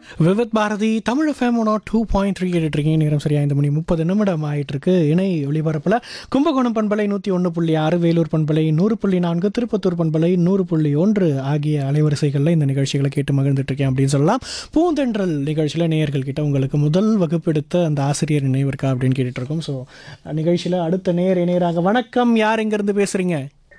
Vividh Bharati Tamil FM one two point three இருக்கீங்க நேரம் சரியா ஐந்து மணி முப்பது நிமிடம் ஆயிட்டு இருக்கு இணை ஒளிபரப்பில் கும்பகோணம் பண்பலை நூற்றி ஒன்று புள்ளி ஆறு வேலூர் பண்பலை நூறு புள்ளி நான்கு திருப்பத்தூர் பண்பலை நூறு புள்ளி ஒன்று ஆகிய அலைவரிசைகளில் இந்த நிகழ்ச்சிகளை கேட்டு மகிழ்ந்துட்டு இருக்கேன் அப்படின்னு சொல்லலாம் பூந்தென்றல் நிகழ்ச்சியில் நேயர்கள் கிட்ட உங்களுக்கு முதல் வகுப்பெடுத்த அந்த ஆசிரியர் நினைவு இருக்கா அப்படின்னு கேட்டுட்டு இருக்கோம் ஸோ நிகழ்ச்சியில் அடுத்த நேர் இணையராக வணக்கம் யார் எங்கேருந்து பேசுறீங்க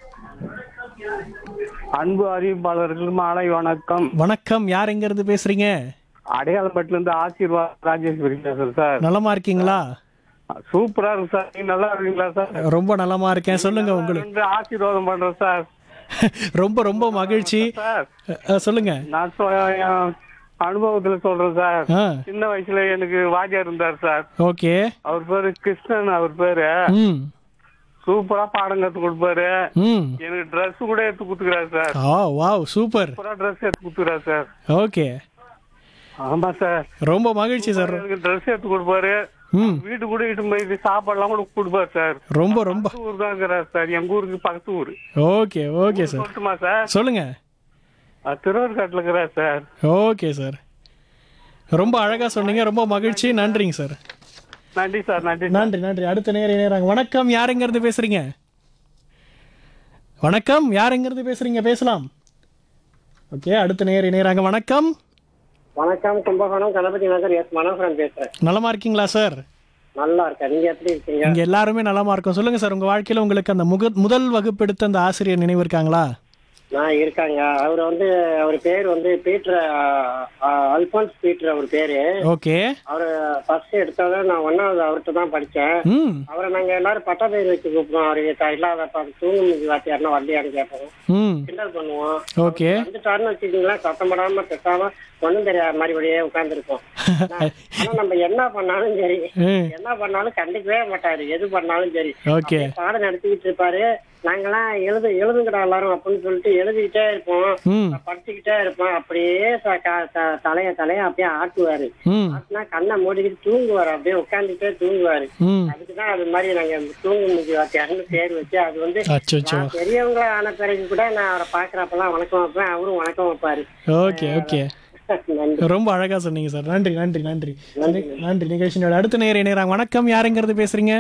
அன்பு அறிவிப்பாளர்கள் மாலை வணக்கம் வணக்கம் யார் எங்கேருந்து பேசுறீங்க அடையாளப்பட்டுல இருந்து ஆசீர்வாத் ராஜேஸ்வரி பேசுறேன் சார் நலமா இருக்கீங்களா சூப்பரா இருக்கு சார் நீங்க நல்லா இருக்கீங்களா சார் ரொம்ப நலமா இருக்கேன் சொல்லுங்க உங்களுக்கு வந்து ஆசீர்வாதம் பண்றேன் சார் ரொம்ப ரொம்ப மகிழ்ச்சி சார் அஹ், சொல்லுங்க நான் சொ- என் அனுபவத்துல சொல்றேன் சார் ஆ சின்ன வயசுல எனக்கு வாத்தியார் இருந்தார் சார் ஓகே அவர் பேரு கிருஷ்ணன் அவர் பேரு ம் சூப்பரா பாடம் கத்து கொடுப்பாரு ம் எனக்கு Dress கூட எடுத்து கொடுத்துக்கிறாரு சார் ஆ வாவ் சூப்பர் சூப்பரா Dress எடுத்து கொடுத்துக்கிறாரு சார் ஓகே ஆமா சார் ரொம்ப மகிழ்ச்சி சார் எனக்கு Dress எடுத்து கொடுப்பாரு ம் வீட்டு கூட இட்டு போய் சாப்பாடுலாம் கூட கொடுப்பாரு சார் ரொம்ப ரொம்ப பக்கத்து ஊர் தான் இருக்கிறார் சார் எங்க ஊருக்கு பக்கத்து ஊர் ஓகே ஓகே சார் சொல்லட்டுமா சார் சொல்லுங்க அஹ் திருவாரூர்காட்டில் இருக்கிறார் சார் ஓகே சார் ரொம்ப அழகா சொன்னீங்க ரொம்ப மகிழ்ச்சி நன்றிங்க சார் நன்றி சார் நன்றி நன்றி நன்றி அடுத்த நேரம் நேராங்க வணக்கம் யார் எங்க இருந்து பேசுறீங்க வணக்கம் யார் எங்க இருந்து பேசுறீங்க பேசலாம் ஓகே அடுத்த நேர நேராங்க வணக்கம் வணக்கம் கும்பகோணம் கணபதி நகர் எஸ் மனோகரன் பேசுறேன் நலமா இருக்கீங்களா சார் நல்லா இருக்கேன் நீங்க எப்படி இருக்கீங்க இங்க எல்லாருமே நலமா இருக்கும் சொல்லுங்க சார் உங்க வாழ்க்கையில உங்களுக்கு அந்த முக முதல் வகுப்பு எடுத்த அந்த ஆசிரியர் நினைவு இருக்காங்களா நான் இருக்காங்க அவர் வந்து அவர் பேர் வந்து பீட்டர் அல்பான்ஸ் பீட்டர் அவர் பேரு ஓகே அவர் ஃபர்ஸ்ட் எடுத்தத நான் ஒன்னாவது அவர்கிட்ட தான் படிச்சேன் ம் அவரை நாங்க எல்லாரும் பட்ட பேர் வச்சு கூப்பிடுவோம் அவருக்கு இல்லாத தூங்கு வாத்தியார்னா வரலையான்னு கேட்போம் ம் கிண்டல் பண்ணுவோம் ஓகே வந்துட்டாருன்னு வச்சுக்கீங்களேன் சத்தம் போடாம பேசாம ஒண்ணும் தெரியாத மாதிரி அப்படியே உட்கார்ந்துருப்போம் ஆனா நம்ம என்ன பண்ணாலும் சரி ம் என்ன பண்ணாலும் கண்டுக்கவே மாட்டாரு எது பண்ணாலும் சரி ஓகே பாடம் நடத்திக்கிட்டு இருப்பாரு நாங்கெல்லாம் எழுது எழுதுங்கடா எல்லாரும் அப்படின்னு சொல்லிட்டு எழுதிக்கிட்டே இருப்போம் ம் படிச்சுக்கிட்டே இருப்போம் அப்படியே ச- க- த- தலைய தலைய அப்படியே ஆட்டுவாரு ம் ஆட்டினா கண்ணை மூடிக்கிட்டு தூங்குவாரு அப்படியே உட்காந்துட்டே தூங்குவாரு ம் அதுக்குதான் அது மாதிரி நாங்க தூங்கு முடிஞ்சு வாத்தியாருன்னு பேர் வச்சு அது வந்து அச்சோ நான் பெரியவங்களா ஆன பிறகு கூட நான் அவரை பாக்குறப்பெல்லாம் வணக்கம் வைப்பேன் அவரும் வணக்கம் வைப்பாரு ஓகே ஓகே நன்றி ரொம்ப அழகா சொன்னீங்க சார் நன்றி நன்றி நன்றி நன்றி நிகழ்ச்சியோட அடுத்த நேர நேராங்க வணக்கம் யாருங்கிறது பேசுறீங்க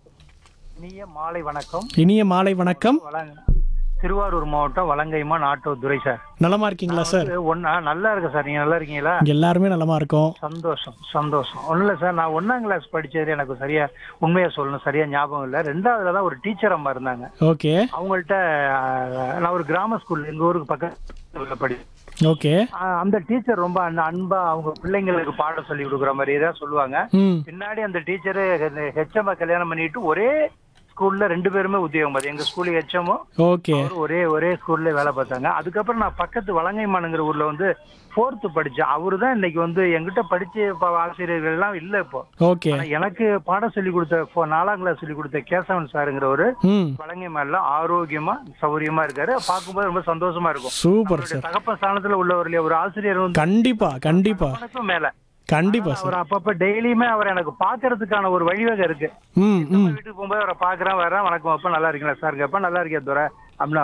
இனிய மாலை வணக்கம் இனிய மாலை வணக்கம் வளங் திருவாரூர் மாவட்டம் வலங்கைமா நாட்டோ துரை சார் நலமா இருக்கீங்களா சார் ஒன்னா நல்லா இருக்கு சார் நீங்க நல்லா இருக்கீங்களா இங்க எல்லாருமே நலமா இருக்கோம் சந்தோஷம் சந்தோஷம் ஒன்றும் இல்லை சார் நான் ஒன்னாம் கிளாஸ் படிச்சது எனக்கு சரியா உண்மையா சொல்லணும் சரியா ஞாபகம் இல்லை ரெண்டாவதுல தான் ஒரு டீச்சர் அம்மா இருந்தாங்க ஓகே அவங்கள்ட்ட ஆஹ், நான் ஒரு கிராம ஸ்கூல் எங்க ஊருக்கு பக்கத்துல படி ஓகே ஆஹ், அந்த டீச்சர் ரொம்ப அன்பா- அன்பா அவங்க பிள்ளைங்களுக்கு பாடம் சொல்லி கொடுக்குற மாதிரியே தான் சொல்லுவாங்க ம் பின்னாடி அந்த டீச்சரு ஹெச்எம் கல்யாணம் பண்ணிட்டு ஒரே ஸ்கூல்ல ரெண்டு பேருமே உத்தியோகம் பார்த்து எங்க ஸ்கூல் ஹெச்எம்மும் ஓகே அவரும் ஒரே ஒரே ஸ்கூல்ல வேலை பார்த்தாங்க அதுக்கப்புறம் நான் பக்கத்து வலங்கைமானுங்கிற ஊர்ல வந்து ஃபோர்த்து படிச்சேன் அவரு தான் இன்னைக்கு வந்து எங்கிட்ட படிச்ச ப- ஆசிரியர்கள் எல்லாம் இல்ல இப்போ ஓகே ஆனா எனக்கு பாடம் சொல்லி கொடுத்த ஃபோ- நாலாம் கிளாஸ் சொல்லி கொடுத்த கேசவன் சாருங்கிற ஒரு ம் வலங்கைமான்ல ஆரோக்கியமா சௌரியமா இருக்காரு பார்க்கும்போது ரொம்ப சந்தோஷமா இருக்கும் சூப்பர் அவருடைய சார் தகப்ப ஸ்தானத்துல உள்ளவர் இல்லையா ஒரு ஆசிரியர் வந்து கண்டிப்பா கண்டிப்பா வணக்கம் மேல கண்டிப்பா சார் அவர் அப்பப்ப டெய்லியுமே அவர் எனக்கு பாக்குறதுக்கான ஒரு வழிவகை இருக்கு ம் ம் வீட்டுக்கு போகும்போது அவரை பாக்குறேன் வரேன் வணக்கம் அப்பா நல்லா இருக்கீங்களா சார் கேப்பா நல்லா இருக்கேன் துரை அப்படின்னு